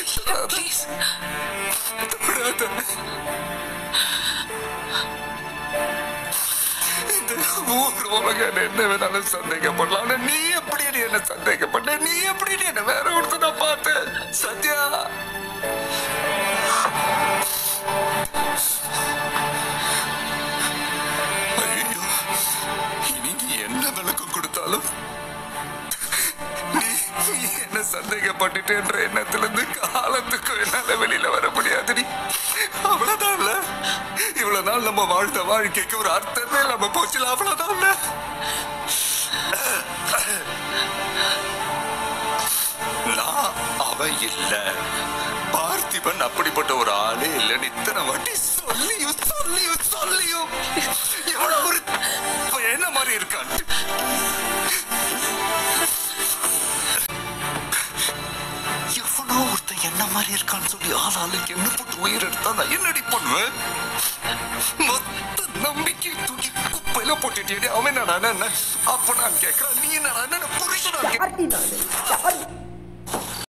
Please தொடாத. இந்த ஊர் உலகம் என்ன வேணாலும் சந்தேகப்படலாம் ஆனா நீ எப்படி நீ என்ன சந்தேகப்பட்ட நீ எப்படி நீ என்ன வேற ஒருத்தர் நான் பார்த்தேன் சத்யா ஐயோ இனி நீ என்ன விளக்கம் கொடுத்தாலும் நீ நீ என்ன சந்தேகப்பட்டுட்டேன்ற எண்ணத்துல இருந்து காலத்துக்கு என்னால வெளியில வர முடியாதுடி அவ்வளவுதான்ல இவ்வளவு நாள் நம்ம வாழ்ந்த வாழ்க்கைக்கு ஒரு அர்த்தமே இல்லாம போச்சுல அவ்வளவுதான்ல நான் அவன் இல்ல பார்த்திபன் அப்படிப்பட்ட ஒரு ஆளே இல்லைன்னு இத்தனை வாட்டி சொல்லியும் சொல்லியும் சொல்லியும் எவ்வளவு ஒரு என்ன மாதிரி இருக்கான் எவனோ ஒருத்தன் என்ன மாதிரி இருக்கான்னு சொல்லி ஆளாளுக்கு என்ன போட்டு உயிர் எடுத்தா நான் என்னடி பண்ணுவேன் மொத்த நம்பிக்கை தூக்கி குப்பையில போட்டுட்டே அவன் என்னடா என்ன அப்ப நான் கேட்கிறேன் நீ என்னடா என்ன புருஷனா யார்டி நானு யார்